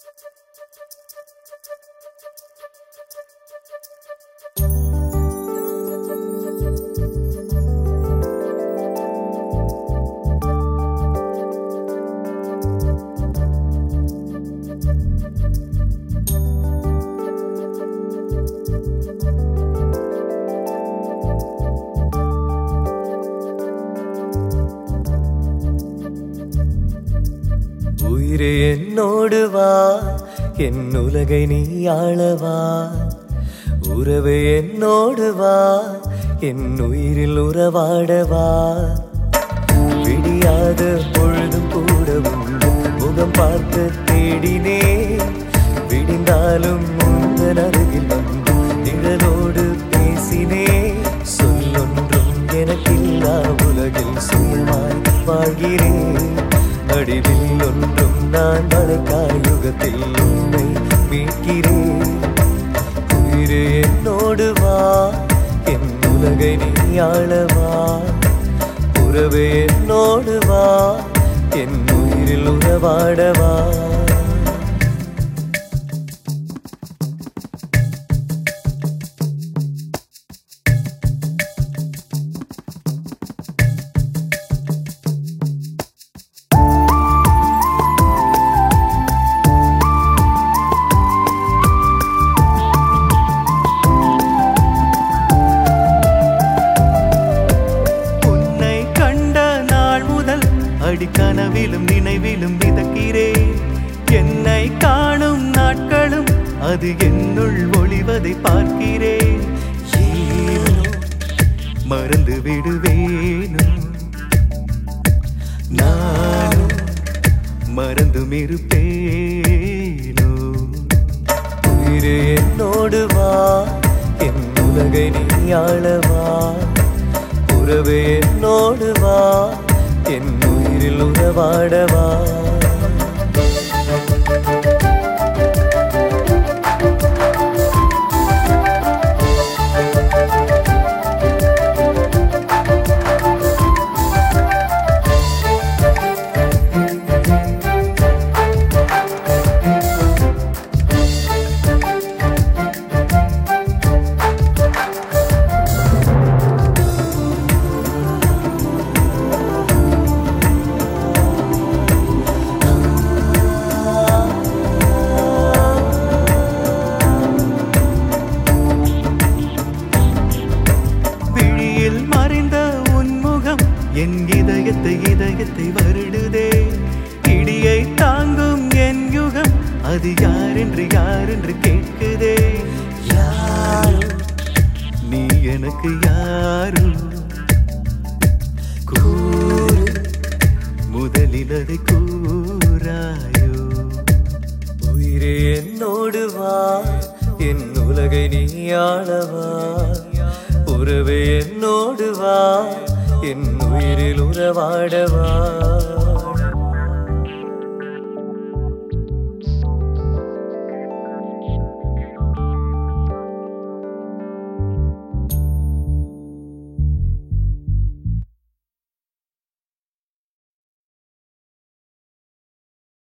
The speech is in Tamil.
உயிரே என்னோடு வா என் உலகை நீ ஆளவா உறவே என்னோடு வா என் உயிரில் உறவாடவா விடியாத பொழுதும் கூட உன் முகம் பார்க்க தேடினே விடிந்தாலும் முந்தன் அருகில் வந்து நிழலோடு பேசினே சொல்லொன்றும் எனக்கில்லா உலகில் சுயமாய் வாழ்கிறேன் அடிவில் ஒன்றும் நான் மழைக்காய் யுகத்தில் உன்னை மீட்கிறேன் உயிரே என்னோடு வா என் உலகை நீ ஆளவா உறவே என்னோடு வா என் உயிரில் உறவாடவா உன்னை கண்ட நாள் முதல் அடிக்கனவிலும் நினைவிலும் மிதக்கிறேன் என்னை காணும் நாட்களும் அது என்னுள் ஒளிவதை பார்க்கிறேன் ஏனோ மறந்து விடுவேனோ நானும் மறந்தும் இருப்பேனோ உயிரே என்னோடு வா என் உலகை நீ ஆளவா உறவே என்னோடு வா என் உயிரில் உறவாடவா விழியில் மறைந்த உன்முகம் என் இதயத்தை இதயத்தை வருடுதே இடியை தாங்கும் என் யுகம் அது யாரென்று யாரென்று கேட்குதே யாரோ நீ எனக்கு யாரு கூறு முதலில் அதை கூறாயோ உயிரே என்னோடு வா என் உலகை நீ ஆளவா உறவே என்னோடு வா என் உயிரில் உறவாடவா